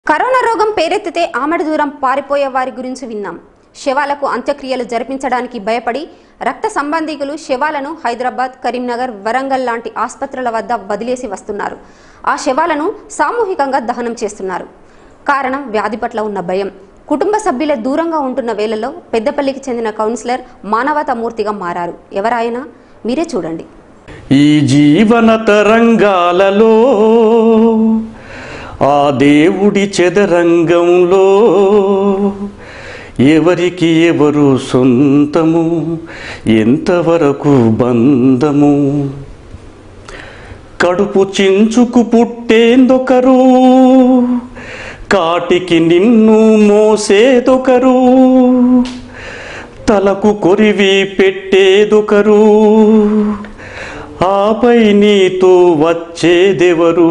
corona రోగం పేరెత్తితే ఆమడ దూరం పారిపోయే వారి గురించి విన్నాం శవాలకు అంత్యక్రియలు జరిపించడానికి భయపడి రక్త సంబంధికులు శవాలను హైదరాబాద్ కరీంనగర్ వరంగల్ లాంటి ఆసుపత్రుల వద్ద వదిలేసి వస్తున్నారు ఆ శవాలను సామూహికంగా దహనం చేస్తున్నారు కారణం వ్యాధి పట్ల ఉన్న భయం కుటుంబ సభ్యుల దూరంగా ఉంటున్న వేళల్లో పెద్దపల్లికి చెందిన కౌన్సిలర్ మానవతామూర్తిగా మారారు ఎవరాయనా మీరే చూడండి ఈ జీవన తరంగాలలో ఆ దేవుడి చెదరంగంలో ఎవరికి ఎవరు సొంతము ఎంతవరకు బంధము కడుపు చించుకు పుట్టేందొకరు కాటికి నిన్ను మోసేదొకరు తలకు కొరివి పెట్టేదొకరు ఆపై నీతో వచ్చేదెవరు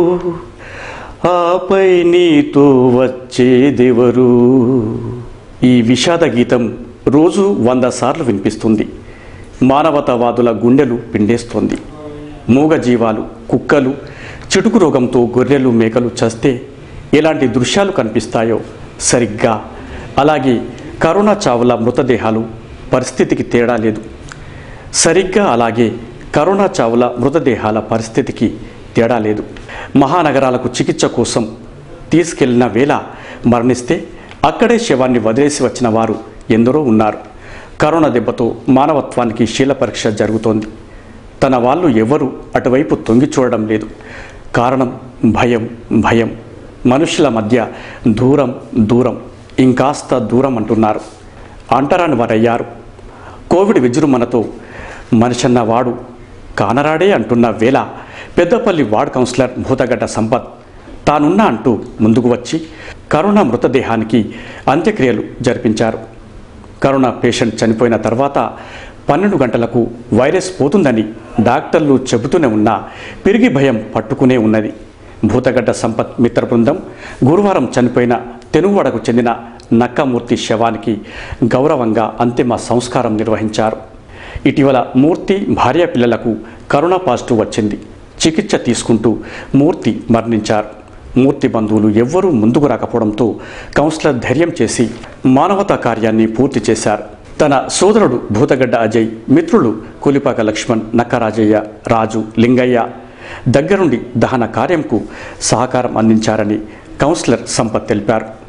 ఆపై నీతో వచ్చేదెవరు ఈ విషాద గీతం రోజు వంద సార్లు వినిపిస్తుంది మానవతావాదుల గుండెలు పిండేస్తోంది మూగ జీవాలు కుక్కలు చిటుకు రోగంతో గొర్రెలు మేకలు చస్తే ఎలాంటి దృశ్యాలు కనిపిస్తాయో సరిగ్గా అలాగే కరోనా చావుల మృతదేహాలు పరిస్థితికి తేడా లేదు సరిగ్గా అలాగే కరోనా చావుల మృతదేహాల పరిస్థితికి తేడా లేదు మహానగరాలకు చికిత్స కోసం తీసుకెళ్లిన వేళ మరణిస్తే అక్కడే శవాన్ని వదిలేసి వచ్చిన వారు ఎందరో ఉన్నారు కరోనా దెబ్బతో మానవత్వానికి శీల పరీక్ష జరుగుతోంది తన వాళ్ళు ఎవరు అటువైపు తొంగి చూడడం లేదు కారణం భయం భయం మనుషుల మధ్య దూరం దూరం ఇంకాస్త దూరం అంటున్నారు అంటరాని వారయ్యారు కోవిడ్ విజృంభణతో మనిషన్న వాడు కానరాడే అంటున్న వేళ పెద్దపల్లి వార్డ్ కౌన్సిలర్ భూతగడ్డ సంపత్ తానున్నా అంటూ ముందుకు వచ్చి కరోనా మృతదేహానికి అంత్యక్రియలు జరిపించారు కరోనా పేషెంట్ చనిపోయిన తర్వాత పన్నెండు గంటలకు వైరస్ పోతుందని డాక్టర్లు చెబుతూనే ఉన్నా పిరిగి భయం పట్టుకునే ఉన్నది భూతగడ్డ సంపత్ మిత్ర బృందం గురువారం చనిపోయిన తెనుగువడకు చెందిన నక్కమూర్తి శవానికి గౌరవంగా అంతిమ సంస్కారం నిర్వహించారు ఇటీవల మూర్తి భార్య పిల్లలకు కరోనా పాజిటివ్ వచ్చింది చికిత్స తీసుకుంటూ మూర్తి మరణించారు మూర్తి బంధువులు ఎవ్వరూ ముందుకు రాకపోవడంతో కౌన్సిలర్ ధైర్యం చేసి మానవతా కార్యాన్ని పూర్తి చేశారు తన సోదరుడు భూతగడ్డ అజయ్ మిత్రులు కూలిపాక లక్ష్మణ్ నక్కరాజయ్య రాజు లింగయ్య దగ్గరుండి దహన కార్యంకు సహకారం అందించారని కౌన్సిలర్ సంపత్ తెలిపారు